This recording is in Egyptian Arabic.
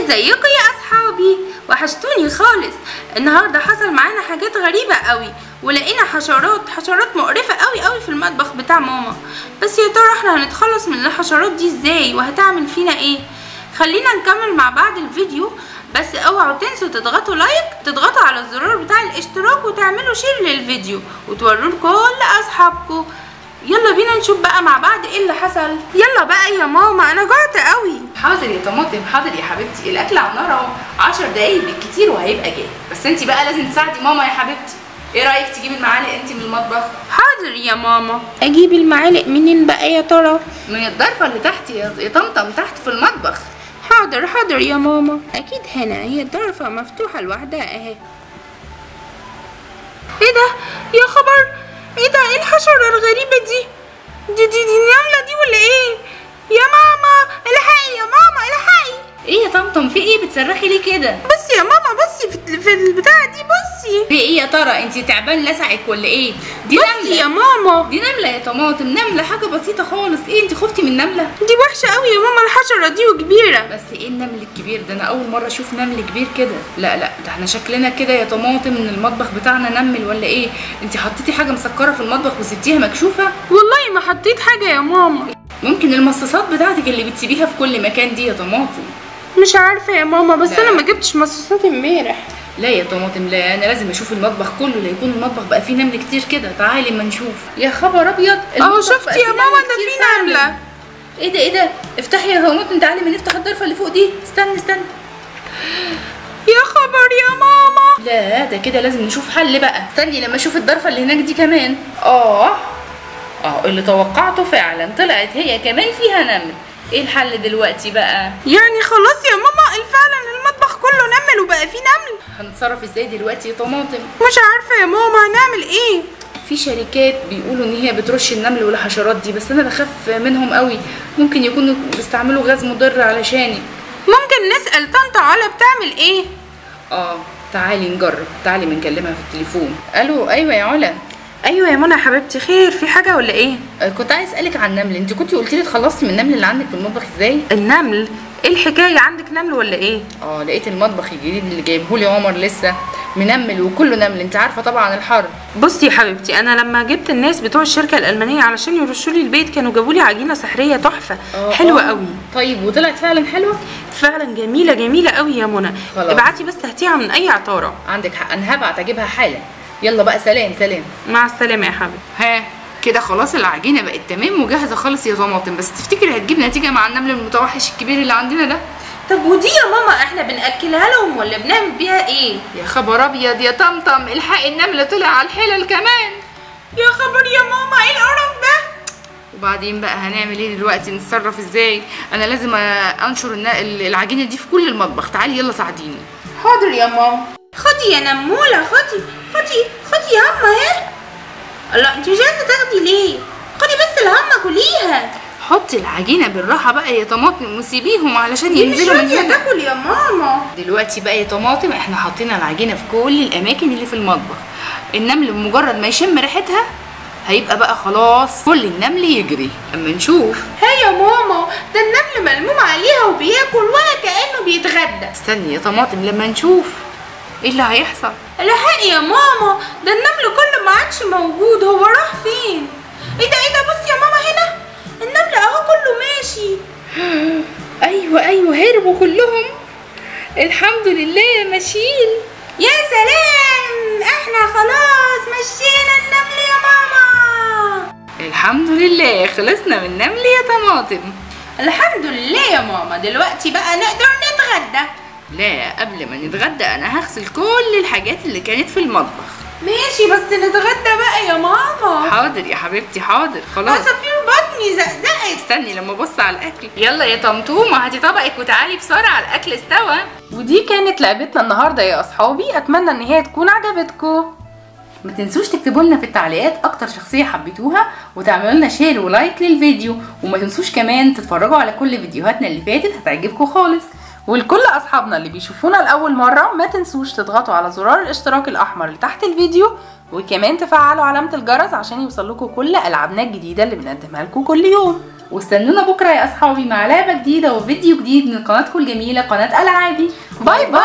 ازيكم يا اصحابي وحشتوني خالص النهارده حصل معانا حاجات غريبه قوي ولقينا حشرات حشرات مقرفه قوي قوي في المطبخ بتاع ماما بس يا ترى احنا هنتخلص من الحشرات دي ازاي وهتعمل فينا ايه خلينا نكمل مع بعض الفيديو بس اوعوا تنسوا تضغطوا لايك تضغطوا على الزرار بتاع الاشتراك وتعملوا شير للفيديو وتوروا لكل اصحابكم يلا بينا نشوف بقى مع بعض ايه اللي حصل يلا بقى يا ماما انا جعت قوي حاضر يا طماطم حاضر يا حبيبتي الاكل على النار اهو 10 دقايق بالكتير وهيبقى جاهز بس انت بقى لازم تساعدي ماما يا حبيبتي ايه رايك تجيبي المعالق انت من المطبخ حاضر يا ماما اجيب المعالق منين بقى يا ترى من الضرفه اللي تحت يا يا طمطم تحت في المطبخ حاضر حاضر يا ماما اكيد هنا هي الضرفة مفتوحة لوحدها اهي ايه ده يا خبر ايه ده ايه الحشرة الغريبة دي دي دي دي النملة دي ولا ايه يا ماما الحقي يا ماما الحقي ايه يا طمطم في ايه بتصرخي ليه كده بصي يا ماما بصي في, في البتاعة دي بصي في ايه يا ترى انت تعبان لسعك ولا ايه دي بصي يا نمله ماما دي نمله يا طماطم نمله حاجه بسيطه خالص ايه انت خفتي من نمله دي وحشة قوي يا ماما الحشرة دي وكبيرة بس ايه النمل الكبير ده انا اول مره اشوف نمل كبير كده لا لا ده احنا شكلنا كده يا طماطم ان المطبخ بتاعنا نمل ولا ايه انت حطيتي حاجه مسكره في المطبخ وسبتيها مكشوفه والله ما حطيت حاجة يا ماما ممكن المصاصات بتاعتك اللي بتسيبيها في كل مكان دي يا طماطم مش عارفة يا ماما بس لا. انا ما جبتش مصاصات امبارح لا يا طماطم لا انا لازم اشوف المطبخ كله لا يكون المطبخ بقى فيه نمل كتير كده تعالي ما نشوف يا خبر ابيض اهو المطبخ بقى شفتي فيه يا نمل ماما ده كتير في فعلاً. نملة ايه ده ايه ده افتحي يا طماطم تعالي ما نفتح الضرفه اللي فوق دي استني استني يا خبر يا ماما لا ده كده لازم نشوف حل بقى استني لما اشوف الضرفه اللي هناك دي كمان اه اه اللي توقعته فعلا طلعت هي كمان فيها نمل ايه الحل دلوقتي بقى يعني خلاص يا ماما فعلا المطبخ كله نمل وبقى فيه نمل هنتصرف ازاي دلوقتي يا طماطم مش عارفة يا ماما هنعمل ايه في شركات بيقولوا ان هي بترش النمل والحشرات دي بس انا بخاف منهم قوي ممكن يكونوا بيستعملوا غاز مضر علشاني ممكن نسأل طنط علا بتعمل ايه اه تعالي نجرب تعالي بنكلمها في التليفون الو ايوه يا علا ايوه يا منى حبيبتي خير في حاجة ولا ايه آه، كنت عايز اسالك عن النمل انت كنتي قلتي لي اتخلصتي من النمل اللي عندك في المطبخ ازاي النمل ايه الحكاية عندك نمل ولا ايه اه لقيت المطبخ الجديد اللي جايبهولي عمر لسه منمل وكله نمل انت عارفه طبعا الحر بصي يا حبيبتي انا لما جبت الناس بتوع الشركة الألمانية علشان يرشوا لي البيت كانوا جابوا لي عجينة سحرية تحفة آه، حلوة آه. قوي طيب وطلعت فعلا حلوه فعلا جميلة جميلة قوي يا منى خلاص. ابعتي بس هاتيها من اي عطارة عندك حق انا هبعت اجيبها حالا يلا بقى سلام سلام مع السلامة يا حبيبي ها كده خلاص العجينه بقت تمام وجاهزه خالص يا طماطم بس تفتكري هتجيب نتيجه مع النمل المتوحش الكبير اللي عندنا ده طب ودي يا ماما احنا بنأكلها لهم ولا بنعمل بيها ايه يا خبر ابيض يا طمطم الحق النمل طلع على الحلل كمان يا خبر يا ماما ايه القرف ده وبعدين بقى هنعمل ايه دلوقتي نتصرف ازاي انا لازم آه، انشر النا- العجينه دي في كل المطبخ تعالي يلا ساعديني حاضر يا ماما خدي يا نمولة خدي خدي خدي يا اما اهي لا انت مش عايزة تاخدي ليه خدي بس الهمة كليها حطي العجينه بالراحه بقى يا طماطم وسيبيهم علشان دي مش ينزلوا من راضية هنا تاكل يا ماما دلوقتي بقى يا طماطم احنا حاطين العجينه في كل الاماكن اللي في المطبخ النمل بمجرد ما يشم ريحتها هيبقى بقى خلاص كل النمل يجري اما نشوف هي يا ماما ده النمل ملموم عليها وبياكل ولا كأنه بيتغدى استني يا طماطم لما نشوف ايه اللي هيحصل الحقي يا ماما ده النمل كله ما عادش موجود هو راح فين ايه ده ايه ده بصي يا ماما هنا النمل اهو كله ماشي ايوه ايوه هربوا كلهم الحمد لله ماشيين يا سلام احنا خلاص مشينا النمل يا ماما الحمد لله خلصنا من النمل يا طماطم الحمد لله يا ماما دلوقتي بقى نقدر نتغدى لا قبل ما نتغدى انا هغسل كل الحاجات اللي كانت في المطبخ ماشي بس نتغدى بقى يا ماما حاضر يا حبيبتي حاضر خلاص عصافير بطني زقزقت استني لما ابص على الاكل يلا يا طمطومه هاتي طبقك وتعالي بسرعه الاكل استوى ودي كانت لعبتنا النهارده يا اصحابي اتمنى ان هي تكون عجبتكم ما تنسوش تكتبوا لنا في التعليقات اكتر شخصيه حبيتوها وتعملوا لنا شير ولايك للفيديو وما تنسوش كمان تتفرجوا على كل فيديوهاتنا اللي فاتت هتعجبكم خالص ولكل اصحابنا اللي بيشوفونا لاول مره ما تنسوش تضغطوا على زرار الاشتراك الاحمر اللي تحت الفيديو وكمان تفعلوا علامه الجرس عشان يوصلكوا كل العابنا الجديده اللي بنقدمها لكم كل يوم واستنونا بكره يا اصحابي مع لعبه جديده وفيديو جديد من قناتكم الجميله قناه العابي باي باي